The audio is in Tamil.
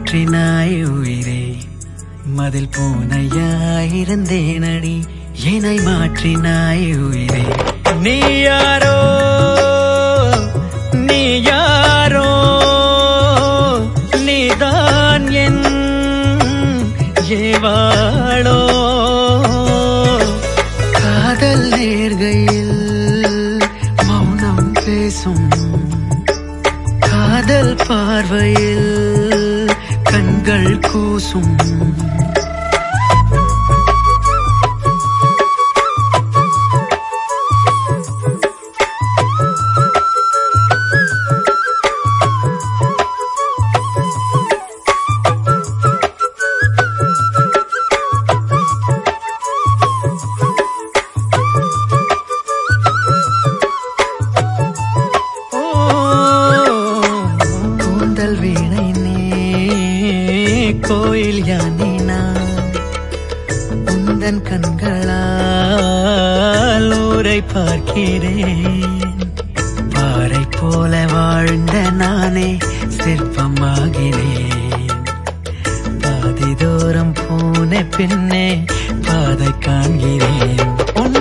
மாற்றினாய் உயிரே மதில் பூனையாயிருந்தேனடி என்னை மாற்றினாய் உயிரே நீ யாரோ நீ யாரோ நீதான் என் ஏவாளோ காதல் நேர்கையில் மௌனம் பேசும் காதல் பார்வையில் கண்கள் கூசும் ஓ, கூந்தல் வீணை நீ கோயில் யானி நான் உந்தன் கண்களால் ஊரை பார்க்கிறேன் பாறை போல வாழ்ந்த நானே சிற்பமாகிறேன் பாதி தூரம் போன பின்னே பாதை காண்கிறேன் உன்